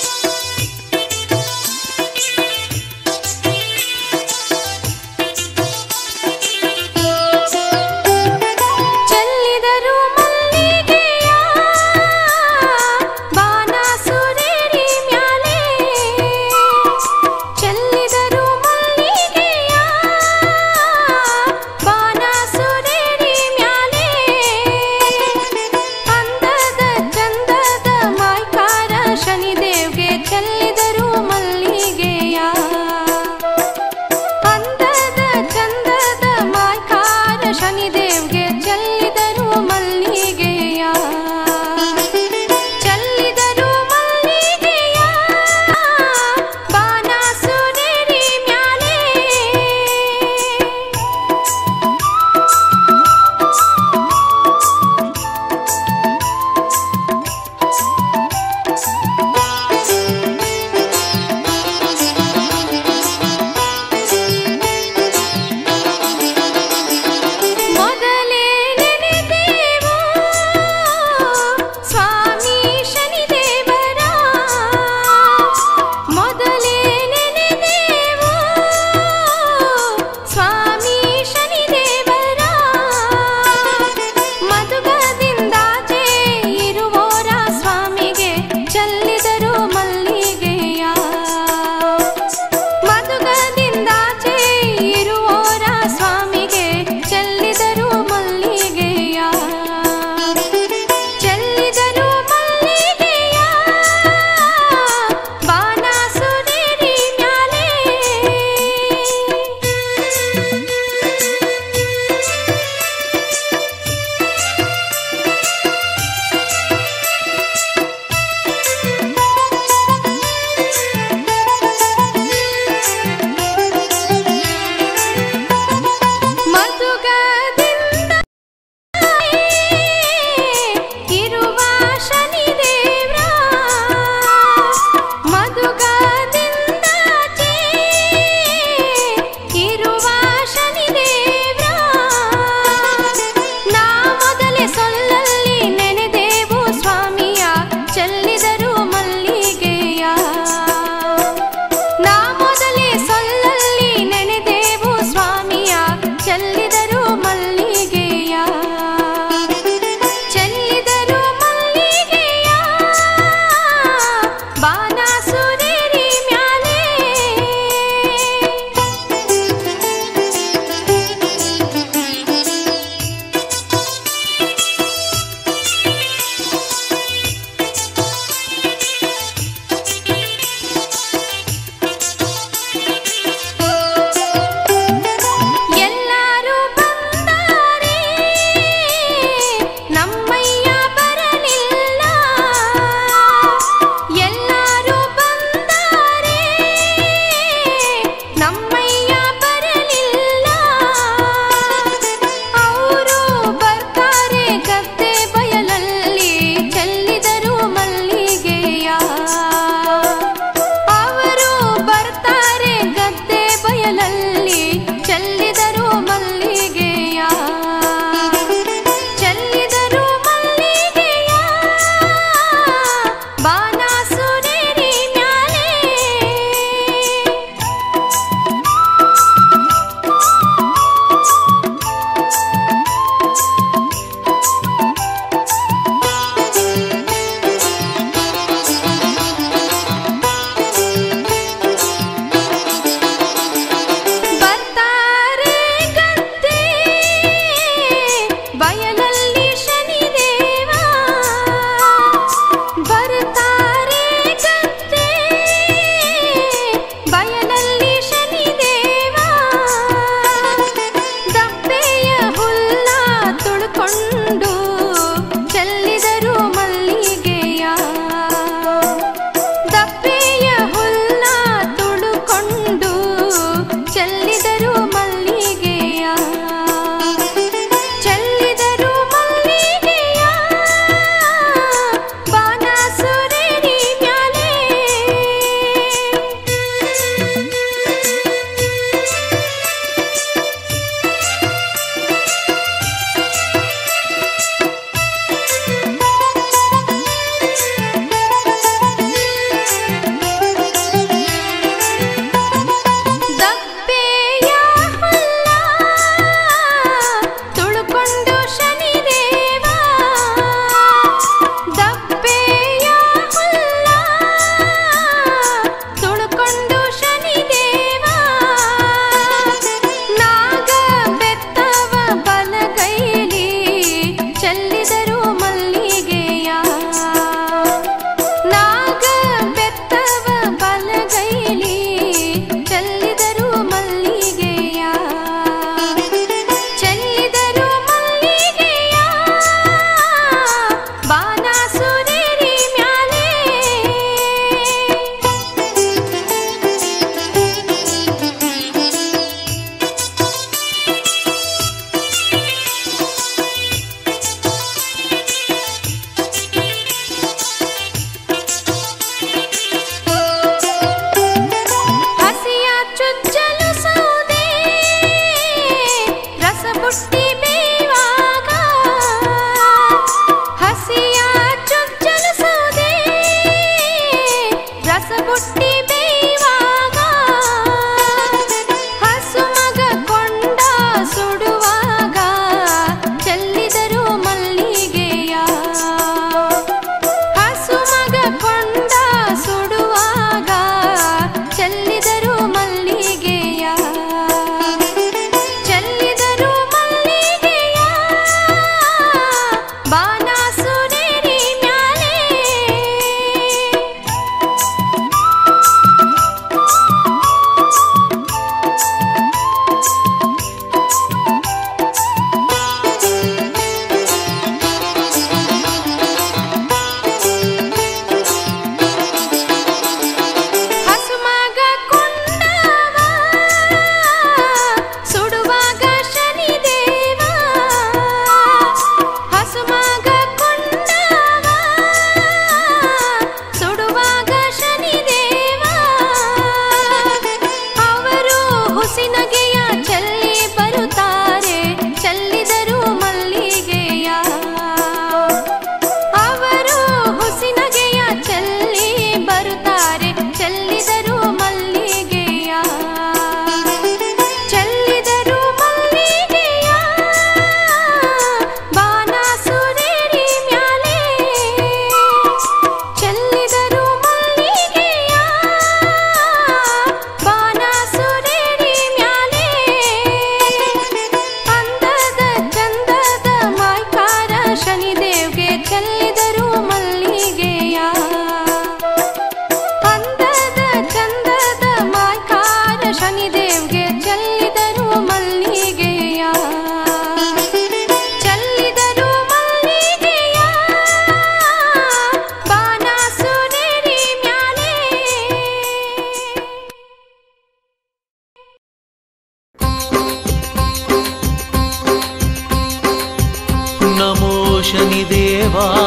ಶನಿದೇವಾ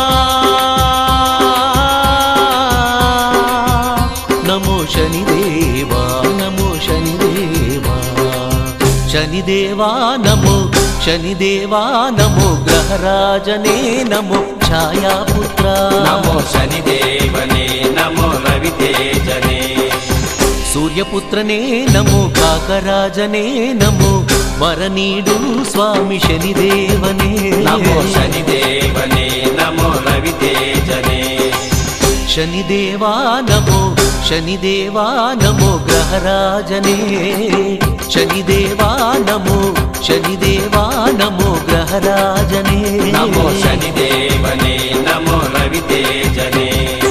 ನಮೋ ಶನಿದೇವಾ ನಮೋ ಶನಿದೇವಾ ಶನಿದೇವಾ ನಮೋ ಶನಿದೇವಾ ನಮೋ ಗ್ರಹರಾಜನೇ ನಮೋ ಛಾಯಾಪುತ್ರ ನಮೋ ಶನಿದೇವನೇ ನಮೋ ರವಿತೇಜನೇ ಸೂರ್ಯಪುತ್ರನೇ ನಮೋ ಕಾಕರಾಜನೇ ನಮೋ ವರ ನೀಡು ಸ್ವಾಮಿ ಶನಿದೇವನೇ ನಮೋ ಶನಿದೇವನೇ ನಮೋ ರವಿತೇಜನೇ ಶನಿದೇವಾ ನಮೋ ಶನಿದೇವಾ ನಮೋ ಗ್ರಹರಾಜನೇ ಶನಿದೇವಾ ನಮೋ ಶನಿದೇವಾ ನಮೋ ಗ್ರಹರಾಜನೇ ನಮೋ ಶನಿದೇವನೇ ನಮೋ ರವಿತೇಜನೇ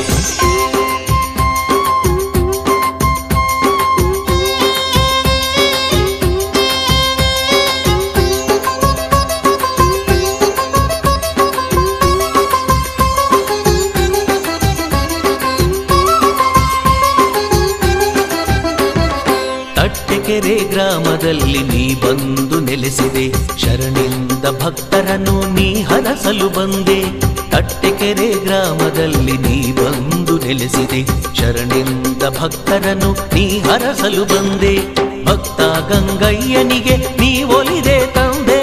ತಟ್ಟೆಕೆರೆ ಗ್ರಾಮದಲ್ಲಿ ನೀ ಬಂದು ನೆಲೆಸಿದೆ ಶರಣಿಂದ ಭಕ್ತರನ್ನು ನೀ ಹರಸಲು ಬಂದೆ ತಟ್ಟೆಕೆರೆ ಗ್ರಾಮದಲ್ಲಿ ನೀ ಬಂದು ನೆಲೆಸಿದೆ ಶರಣಿಂದ ಭಕ್ತರನ್ನು ನೀ ಹರಸಲು ಬಂದೆ ಭಕ್ತ ಗಂಗಯ್ಯನಿಗೆ ನೀ ಒಲಿದೆ ತಂದೆ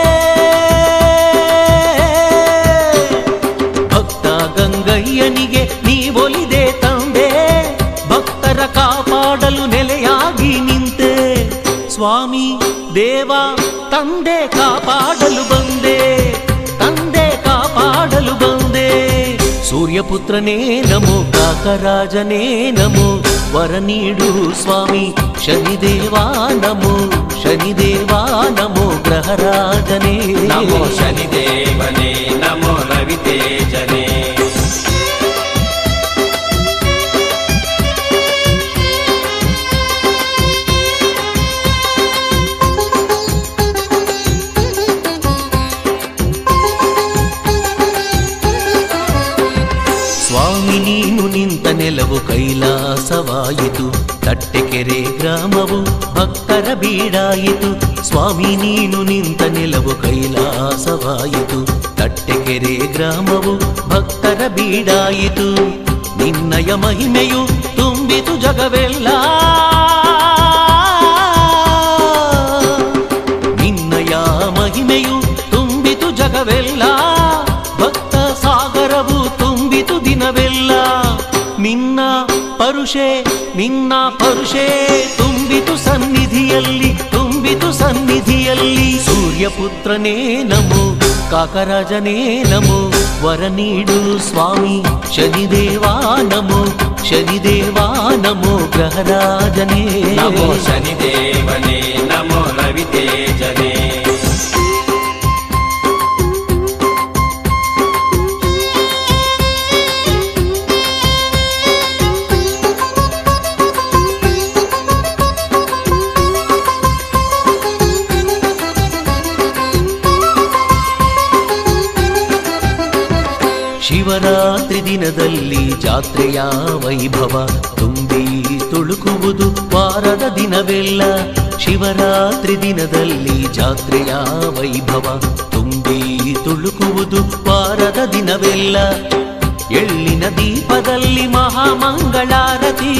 ಭಕ್ತ ಗಂಗಯ್ಯನಿಗೆ ನೀ ಒಲಿದೆ ತಂದೆ ಭಕ್ತರ ಕಾಪಾಡಲು ನೆಲೆಯಾಗಿ ನಿಂತೆ ಸ್ವಾಮಿ ದೇವ ತಂದೆ ಕಾಪಾಡಲು ಬಂದೆ ತಂದೆ ಕಾಪಾಡಲು ಬಂದೆ ಸೂರ್ಯಪುತ್ರನೇ ನಮೋ ಕಾಕರಾಜನೇ ನಮೋ ವರ ನೀಡು ಸ್ವಾಮಿ ಶನಿದೇವಾ ನಮೋ ಶನಿದೇವಾ ನಮೋ ಗ್ರಹರಾಜನೇ ನಮೋ ಶನಿದೇವನೇ ನಮೋ ರವಿತೇಜನೇ ಸ್ವಾಮಿ ನೀನು ನಿಂತ ನೆಲವು ಕೈಲಾಸವಾಯಿತು ತಟ್ಟೆಕೆರೆ ಗ್ರಾಮವು ಭಕ್ತರ ಬೀಡಾಯಿತು ಸ್ವಾಮಿ ನೀನು ನಿಂತ ನೆಲವು ಕೈಲಾಸವಾಯಿತು ತಟ್ಟೆಕೆರೆ ಗ್ರಾಮವು ಭಕ್ತರ ಬೀಡಾಯಿತು ನಿನ್ನಯ ಮಹಿಮೆಯು ತುಂಬಿತು ಜಗವೆಲ್ಲ ನಿನ್ನಯ ಮಹಿಮೆಯು ತುಂಬಿತು ಜಗವೆಲ್ಲ ಭಕ್ತ ಸಾಗರವು ತುಂಬಿತು ದಿನವೆಲ್ಲ ನಿನ್ನ ಪರುಷೆ ನಿನ್ನ ಪರುಷೆ ತುಂಬಿತು ಸನ್ನಿಧಿಯಲ್ಲಿ ತುಂಬಿತು ಸನ್ನಿಧಿಯಲ್ಲಿ ಸೂರ್ಯಪುತ್ರನೇ ನಮೋ ಕಾಕರಾಜನೇ ನಮೋ ವರ ನೀಡು ಸ್ವಾಮಿ ಶನಿದೇವಾ ನಮೋ ಶನಿದೇವಾ ನಮೋ ಗ್ರಹರಾಜನೇ ನಮೋ ಶನಿದೇವನೇ ನಮೋ ರವಿತೇಜನೇ ಶಿವರಾತ್ರಿ ದಿನದಲ್ಲಿ ಜಾತ್ರೆಯ ವೈಭವ ತುಂಬಿ ತುಳುಕುವುದು ವಾರದ ದಿನವೆಲ್ಲ ಶಿವರಾತ್ರಿ ದಿನದಲ್ಲಿ ಜಾತ್ರೆಯ ವೈಭವ ತುಂಬಿ ತುಳುಕುವುದು ವಾರದ ದಿನವೆಲ್ಲ ಎಳ್ಳಿನ ದೀಪದಲ್ಲಿ ಮಹಾಮಂಗಳಾರತಿ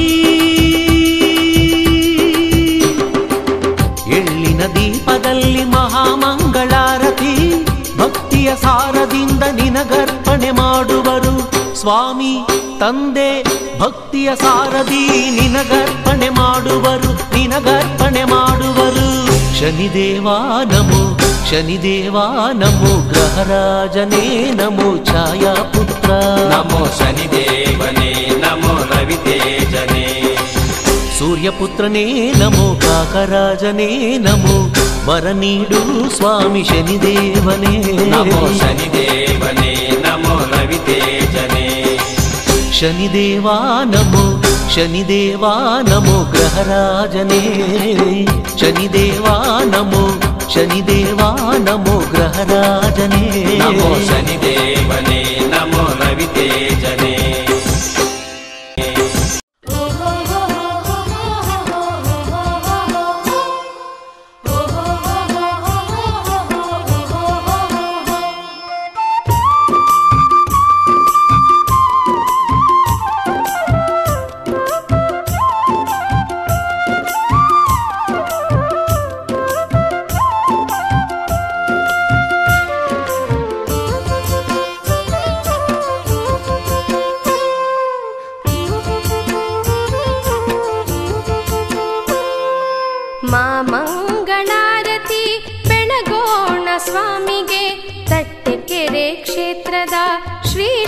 ಎಳ್ಳಿನ ದೀಪದಲ್ಲಿ ಮಹಾಮಂಗಳಾರತಿ ಭಕ್ತಿಯ ಸಾರದಿಂದ ನಿನಗರ್ಪಣೆ ಮಾಡುವರು ಸ್ವಾಮಿ ತಂದೆ ಭಕ್ತಿಯ ಸಾರದಿ ನಿನಗರ್ಪಣೆ ಮಾಡುವರು ನಿನಗರ್ಪಣೆ ಮಾಡುವರು ಶನಿದೇವಾ ನಮೋ ಶನಿದೇವಾ ನಮೋ ಗ್ರಹರಾಜನೇ ನಮೋ ಛಾಯಾಪುತ್ರ ನಮೋ ಶನಿದೇವನೇ ನಮೋ ರವಿತೇಜನೇ ಸೂರ್ಯಪುತ್ರನೇ ನಮೋ ಕಾಕರಾಜನೇ ನಮೋ ವರ ನೀಡು ಸ್ವಾಮಿ ಶನಿದೇವನೇ ನಮೋ ಶನಿದೇವನೇ ನಮೋ ರವಿತೇಜನೇ ಶನಿದೇವಾ ನಮೋ ಶನಿದೇವಾ ನಮೋ ಗ್ರಹರಾಜನೇ ಶನಿದೇವಾ ನಮೋ ಶನಿದೇವಾ ನಮೋ ಗ್ರಹರಾಜನೇ ನಮೋ ಶನಿದೇವನೇ ನಮೋ ರವಿತೇಜನೇ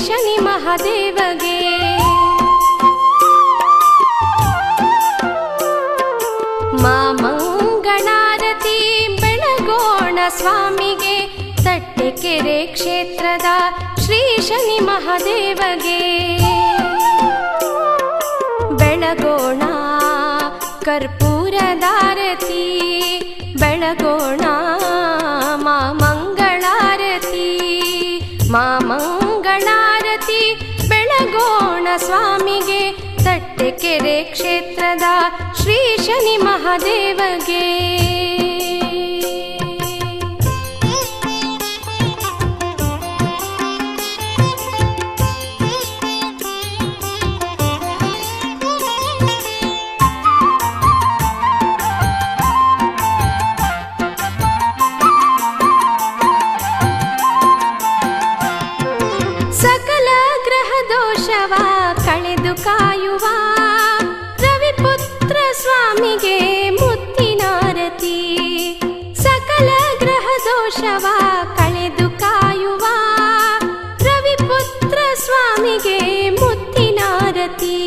ಶನಿ ಮಹಾದೇವಗೆ ಮಾಮಂಗಳಾರತಿ ಬೆಳಗೋಣ ಸ್ವಾಮಿಗೆ ತಟ್ಟೆಕೆರೆ ಕ್ಷೇತ್ರದ ಶ್ರೀ ಶನಿ ಮಹಾದೇವಗೆ ಬೆಳಗೋಣ ಕರ್ಪೂರದಾರತಿ ಬೆಳಗೋಣ ಮಾ ಮಂಗಳಾರತಿ ಮಾ ಮಂಗಳಾರತಿ ಬೆಳಗೋಣ ಸ್ವಾಮಿಗೆ ತಟ್ಟೆಕೆರೆ ಕ್ಷೇತ್ರದ ಶ್ರೀ ಶನಿ ಮಹಾದೇವಗೆ ಸಕಲ ಗ್ರಹ ದೋಷವ ಕಳೆದು ಕಾಯುವ ರವಿಪುತ್ರ ಸ್ವಾಮಿಗೆ ಮುತ್ತಿನಾರತಿ ಸಕಲ ಗ್ರಹ ದೋಷವ ಕಳೆದು ಕಾಯುವ ರವಿಪುತ್ರ ಸ್ವಾಮಿಗೆ ಮುತ್ತಿನಾರತಿ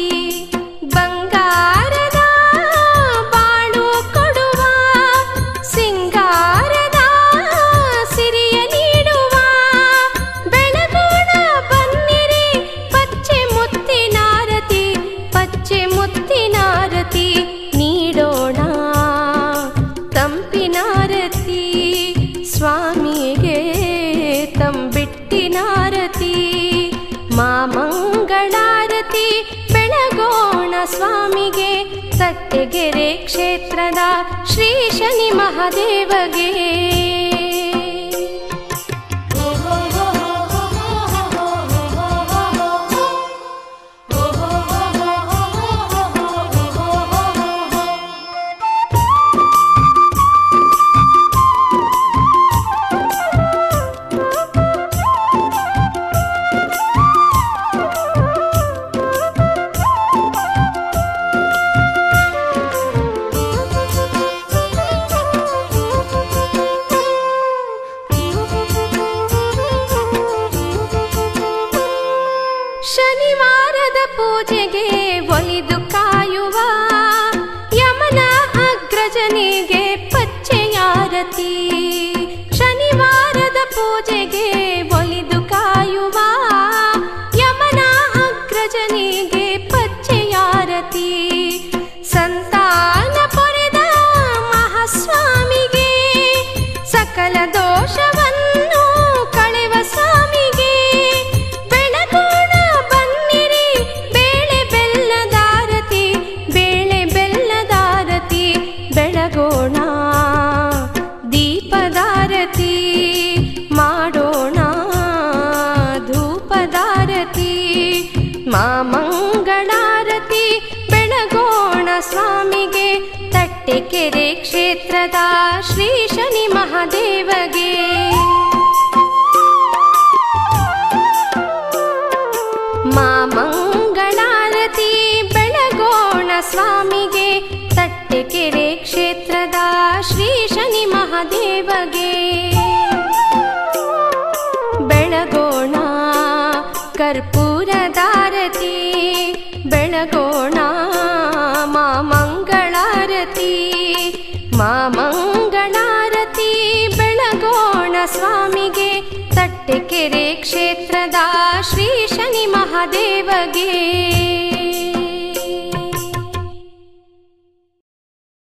ಬಂಗಾರದ ಬಾಳು ಕೊಡುವ ಸಿಂಗಾರದ ಸಿರಿಯ ನೀಡುವ ಬೆಳಗೋಣ ಬನ್ನಿರಿ ಪಚ್ಚೆ ಮುತ್ತಿನಾರತಿ ಪಚ್ಚೆ ಮುತ್ತಿನಾರತಿ ನೀಡೋಣ ತಂಪಿನಾರತಿ ಸ್ವಾಮಿಗೆ ತಂಬಿಟ್ಟಿನಾರತಿ ಮಾಮಂಗಳಾರತಿ ಬೆಳಗೋಣ ಸ್ವಾಮಿಗೆ ತಟ್ಟೆಗೆರೆ ಕ್ಷೇತ್ರದ ಶ್ರೀ ಶನಿ ಮಹಾದೇವಗೆ ಶನಿವಾರದ ಪೂಜೆಗೆ ಒಲಿದು ಕಾಯುವ ಯಮನ ಅಗ್ರಜನಿಗೆ ಪಚ್ಚೆಯಾರತಿ ಶನಿವಾರದ ಪೂಜೆಗೆ ಒಲಿದು ಕಾಯುವ ಯಮನ ಅಗ್ರಜನಿಗೆ ಪಚ್ಚೆಯಾರತಿ ಸಂತಾನ ಪೊರೆದ ಮಹಾಸ್ವಾಮಿಗೆ ಸಕಲ ದೋಷವನ್ನು ಕಳೆವ ಸ್ವಾಮಿಗೆ ಬೆಳಗೋಣ ಬನ್ನಿರಿ ಬೇಳೆ ಬೆಲ್ಲದಾರತಿ ಬೇಳೆ ಬೆಲ್ಲದಾರತಿ ಬೆಳಗೋಣ ದೀಪದಾರತಿ ಮಾಡೋಣ ಧೂಪದಾರತಿ ಮಾಮಂಗಳಾರತಿ ಬೆಳಗೋಣ ಸ್ವಾಮಿಗೆ ತಟ್ಟೆಕೆರೆ ಕ್ಷೇತ್ರದ ಶ್ರೀ ಶನಿ ಮಹಾದೇವಗೆ ಮಾಮಂಗಳಾರತಿ ಬೆಳಗೋಣ ಸ್ವಾಮಿಗೆ ತಟ್ಟೆಕೆರೆ ಕ್ಷೇತ್ರದ ಶ್ರೀ ಶನಿ ಮಹಾದೇವಗೆ ಬೆಳಗೋಣ ಕರ್ಪೂರದಾರತಿ ಬೆಳಗೋಣ ಮಾಮಂಗಳಾರತಿ ಮಾಮಂಗಳಾರತಿ ಬೆಳಗೋಣ ಸ್ವಾಮಿಗೆ ತಟ್ಟೆಕೆರೆ ಕ್ಷೇತ್ರದ ಶ್ರೀ ಶನಿ ಮಹಾದೇವಗೆ